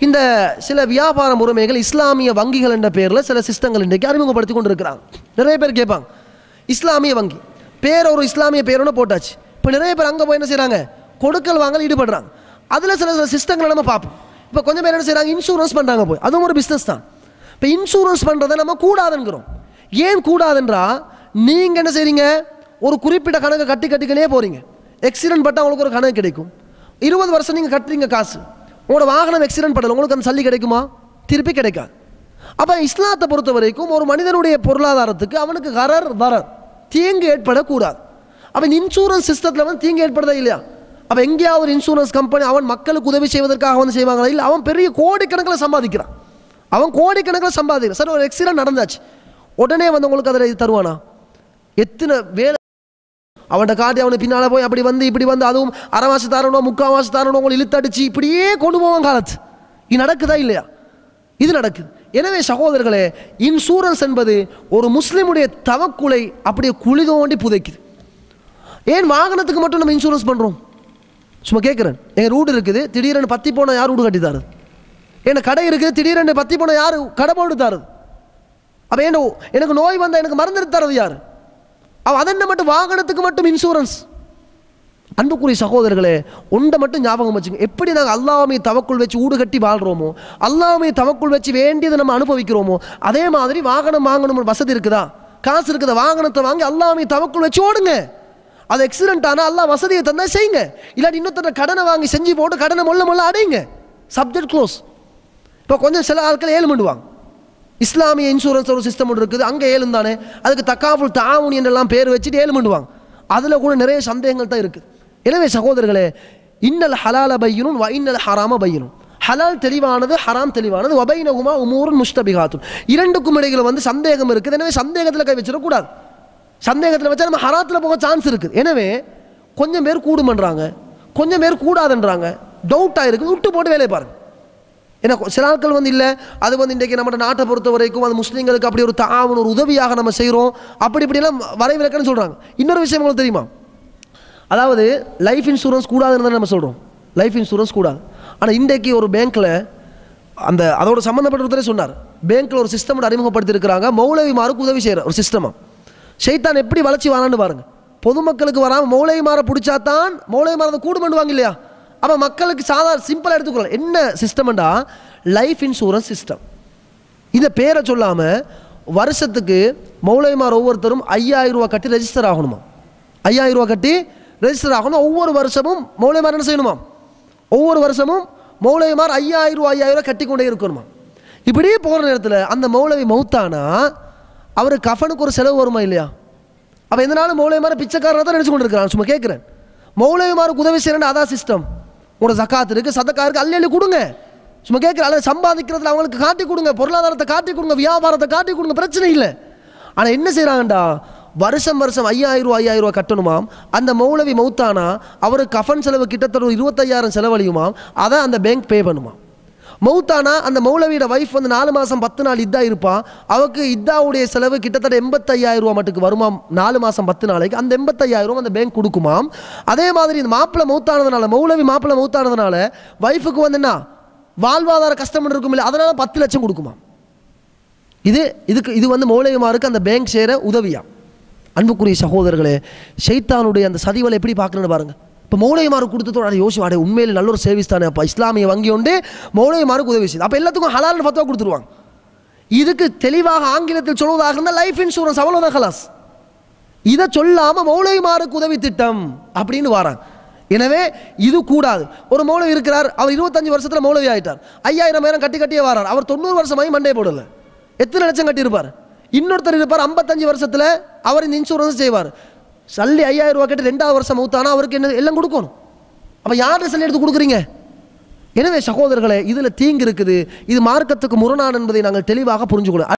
இந்த சில வியாபார முறைமைகள் இஸ்லாமிய வங்கிகள் என்ற பேரில் சில சிஸ்டங்கள் இன்றைக்கு அறிமுகப்படுத்தி கொண்டு இருக்கிறாங்க நிறைய பேர் கேட்பாங்க இஸ்லாமிய வங்கி பேர் ஒரு இஸ்லாமிய பேரோட போட்டாச்சு இப்போ நிறைய பேர் அங்கே போய் என்ன செய்கிறாங்க கொடுக்கல் வாங்கல் ஈடுபடுறாங்க அதில் சில சில சிஸ்டங்களை நம்ம பார்ப்போம் இப்போ கொஞ்சம் பேர் என்ன செய்கிறாங்க இன்சூரன்ஸ் பண்ணுறாங்க போய் அதுவும் ஒரு பிஸ்னஸ் தான் இப்போ இன்சூரன்ஸ் பண்ணுறதை நம்ம கூடாதுங்கிறோம் ஏன் கூடாதுன்றா நீங்கள் என்ன செய்றீங்க ஒரு குறிப்பிட்ட கணக்கு கட்டி கட்டிக்கினே போகிறீங்க எக்ஸிடென்ட் பட்டால் உங்களுக்கு ஒரு கணக்கு கிடைக்கும் இருபது வருஷம் நீங்கள் கட்டுறீங்க காசு உங்களோட வாகனம் எக்ஸிடென்ட் படல உங்களுக்கு அந்த சல்லி கிடைக்குமா திருப்பி கிடைக்காது அப்போ இஸ்லாத்தை பொறுத்த வரைக்கும் ஒரு மனிதனுடைய பொருளாதாரத்துக்கு அவனுக்கு கரர் வரர் தீங்கு ஏற்படக்கூடாது அப்போ இந்த இன்சூரன்ஸ் சிஸ்டத்தில் வந்து தீங்கு ஏற்படுதா இல்லையா அப்போ எங்கேயாவது ஒரு இன்சூரன்ஸ் கம்பெனி அவன் மக்களுக்கு உதவி செய்வதற்காக வந்து செய்வாங்களா இல்லை அவன் பெரிய கோடிக்கணக்கில் சம்பாதிக்கிறான் அவன் கோடிக்கணக்கில் சம்பாதிக்கிறான் சார் ஒரு எக்ஸிடென்ட் நடந்தாச்சு உடனே வந்து உங்களுக்கு அதில் இது தருவானா எத்தனை வேலை அவன்கிட்ட காட்டி அவனுக்கு பின்னால் போய் அப்படி வந்து இப்படி வந்து அதுவும் அரை மாதம் தரணும் முக்கால் மாதம் தரணும் உங்களை இழுத்தடிச்சு இப்படியே கொண்டு போவான் காலத்து இது நடக்குதா இல்லையா இது நடக்குது எனவே சகோதரர்களே இன்சூரன்ஸ் என்பது ஒரு முஸ்லிமுடைய தவக்குலை அப்படியே குழி தோண்டி புதைக்குது ஏன் வாகனத்துக்கு மட்டும் நம்ம இன்சூரன்ஸ் பண்ணுறோம் சும்மா கேட்குறேன் எங்கள் ரூட் இருக்குது திடீரென்னு பத்தி போனால் யார் வீடு கட்டி தருது என் கடை இருக்குது திடீரென்று பத்தி போனால் யார் கடை போட்டு தருது அப்போ என்ன எனக்கு நோய் வந்தால் எனக்கு மருந்து எடுத்து தரது யார் அவ அதென்ன மட்டும் வாகனத்துக்கு மட்டும் இன்சூரன்ஸ் அன்புக்குரிய சகோதரர்களே ஒன்றை மட்டும் ஞாபகம் வச்சுங்க எப்படி நாங்கள் அல்லாமே தவக்குள் வச்சு ஊடு கட்டி வாழ்கிறோமோ அல்லாமே தவக்குள் வச்சு வேண்டியதை நம்ம அனுபவிக்கிறோமோ அதே மாதிரி வாகனம் வாங்கணும் வசதி இருக்குதா காசு இருக்குதா வாகனத்தை வாங்கி அல்லாமே தவக்குள் வச்சு ஓடுங்க அது எக்ஸிடென்ட் ஆனால் அல்லாஹ் வசதியை தந்தா செய்யுங்க இல்லாட்டி இன்னொருத்தர கடனை வாங்கி செஞ்சு போட்டு கடனை மொல்ல மொல்ல அடையுங்க சப்ஜெக்ட் க்ளோஸ் இப்போ கொஞ்சம் சில ஆட்கள் ஏழு பண்ணுவாங்க இஸ்லாமிய இன்சூரன்ஸ் ஒரு சிஸ்டம் ஒன்று இருக்குது அங்கே ஏழும் தானே அதுக்கு தக்காஃபுல் தாவுன் என்றெல்லாம் பேர் வச்சுட்டு ஏழு பண்ணுவாங்க அதில் கூட நிறைய சந்தேகங்கள் தான் இருக்குது எனவே சகோதரர்களே இன்னல் ஹலால பையனும் வ இன்னல் ஹராம பையனும் ஹலால் தெளிவானது ஹராம் தெளிவானது வபைனகுமா உமூரன் முஸ்தபிகாத்தும் இரண்டுக்கும் இடையில வந்து சந்தேகம் இருக்குது எனவே சந்தேகத்தில் கை வச்சிடக்கூடாது சந்தேகத்தில் வச்சா நம்ம ஹராத்தில் போக சான்ஸ் இருக்குது எனவே கொஞ்சம் பேர் கூடு பண்ணுறாங்க கொஞ்சம் பேர் கூடாதுன்றாங்க டவுட்டாக இருக்குது விட்டு போட்டு வேலையை பாருங்க ஏன்னா கொ- சில ஆட்கள் வந்து இல்லை அது வந்து இன்றைக்கி நம்ம நாட்டை பொறுத்த வரைக்கும் அது முஸ்லீம்களுக்கு அப்படி ஒரு தாவன் ஒரு உதவியாக நம்ம செய்கிறோம் அப்படி இப்படியெல்லாம் வரைவிலக்கன்னு சொல்கிறாங்க இன்னொரு விஷயம் உங்களுக்கு தெரியுமா அதாவது லைஃப் இன்சூரன்ஸ் கூடாதுன்னு தான் நம்ம சொல்கிறோம் லைஃப் இன்சூரன்ஸ் கூடாது ஆனால் இன்றைக்கு ஒரு பேங்க்கில் அந்த அதோட சம்மந்தப்பட்ட ஒருத்தரே சொன்னார் பேங்க்கில் ஒரு சிஸ்டம் அறிமுகப்படுத்தியிருக்கிறாங்க மௌலவிமாருக்கு உதவி செய்கிற ஒரு சிஸ்டமாக ஷைத்தான் எப்படி வளர்ச்சி வரான்னு பாருங்க பொதுமக்களுக்கு வராமல் மௌலவிமாரை பிடிச்சா தான் மௌலவிமாரதை கூடு பண்ணுவாங்க இல்லையா அப்போ மக்களுக்கு சாதாரண சிம்பிளாக எடுத்துக்கலாம் என்ன சிஸ்டம்டா லைஃப் இன்சூரன்ஸ் சிஸ்டம் இந்த பேரை சொல்லாமல் வருஷத்துக்கு மௌலவிமார் ஒவ்வொருத்தரும் ஐயாயிரம் ரூபா கட்டி ரெஜிஸ்டர் ஆகணுமா ஐயாயிரம் ரூபா கட்டி ரெஜிஸ்டர் ஆகணும் ஒவ்வொரு வருஷமும் மௌலவிமார் என்ன செய்யணுமா ஒவ்வொரு வருஷமும் மௌலவிமார் ஐயாயிரம் ரூபா ஐயாயிரம் ரூபா கட்டி கொண்டே இருக்கணுமா இப்படியே போகிற நேரத்தில் அந்த மௌலவி மௌத்தானா அவர் கஃபனுக்கு ஒரு செலவு வருமா இல்லையா அப்போ எந்த நாளும் மௌலவிமார பிச்சைக்காரனை தான் நினச்சி கொண்டு இருக்கிறான் சும்மா கேட்குறேன் மௌலவிமாருக்கு உதவி செய்யணும் அதான் சிஸ்டம் உங்களோட ஜக்காத் இருக்குது சதக்கா இருக்குது அள்ளி அள்ளி கொடுங்க சும்மா கேட்குற அல்லது சம்பாதிக்கிறதுல அவங்களுக்கு காட்டி கொடுங்க பொருளாதாரத்தை காட்டி கொடுங்க வியாபாரத்தை காட்டி கொடுங்க பிரச்சனை இல்லை ஆனால் என்ன செய்கிறாங்கடா வருஷம் வருஷம் ஐயாயிரம் ரூபா ஐயாயிரம் ரூபா கட்டணுமாம் அந்த மௌலவி மௌத்தானா அவருக்கு கஃபன் செலவு கிட்டத்தட்ட ஒரு இருபத்தையாயிரம் செலவழியுமாம் அதை அந்த பேங்க் பே பண்ணுமாம் மௌத்தானா அந்த மௌலவியோட வைஃப் வந்து நாலு மாதம் பத்து நாள் இதா இருப்பா அவக்கு இத்தாவுடைய செலவு கிட்டத்தட்ட எண்பத்தையாயிரம் ரூபா மட்டுக்கு வருமாம் நாலு மாதம் பத்து நாளைக்கு அந்த எண்பத்தையாயிரம் ரூபா அந்த பேங்க் கொடுக்குமாம் அதே மாதிரி இந்த மாப்பிள்ளை மௌத்தானதுனால மௌலவி மாப்பிள்ளை மௌத்தானதுனால வைஃபுக்கு வந்து என்ன வாழ்வாதார கஷ்டம் இருக்கும் இல்லை அதனால பத்து லட்சம் கொடுக்குமாம் இது இதுக்கு இது வந்து மௌலவிமாருக்கு அந்த பேங்க் சேர உதவியா அன்புக்குரிய சகோதரர்களே ஷைத்தானுடைய அந்த சதிவலை எப்படி பார்க்கணும்னு பாருங்க இப்போ மௌலவிமாருக்கு கொடுத்ததோட அதை யோசி வாடே உண்மையில் நல்ல ஒரு சேவிஸ் தானே அப்போ இஸ்லாமிய வங்கி உண்டு மௌலவிமாருக்கு உதவி செய்யுது அப்போ எல்லாத்துக்கும் ஹலால்னு ஃபத்துவா கொடுத்துருவாங்க இதுக்கு தெளிவாக ஆங்கிலத்தில் சொல்வதாக இருந்தால் லைஃப் இன்சூரன்ஸ் அவ்வளோதான் ஹலாஸ் இதை சொல்லாமல் மௌலவிமாருக்கு உதவி திட்டம் அப்படின்னு வராங்க எனவே இது கூடாது ஒரு மௌலவி இருக்கிறார் அவர் இருபத்தஞ்சு வருஷத்தில் மௌலவி ஆயிட்டார் ஐயாயிரம் ஆயிரம் கட்டி கட்டியே வரார் அவர் தொண்ணூறு வருஷமாகி மண்டே போடல எத்தனை லட்சம் கட்டியிருப்பார் இன்னொருத்தர் இருப்பார் ஐம்பத்தஞ்சு வருஷத்தில் அவர் இந்த இன்சூரன்ஸ் செய்வார் சல்லி ஐயாயிரம் ரூபா கட்டி ரெண்டாவது வருஷம் மௌத்தானா அவருக்கு என்ன எல்லாம் கொடுக்கணும் அப்போ யார்கிட்ட சல்லி எடுத்து கொடுக்குறீங்க எனவே சகோதரர்களே இதில் தீங்கு இருக்குது இது மார்க்கத்துக்கு முரணான் என்பதை நாங்கள் தெளிவாக புரிஞ்சுக்கணும்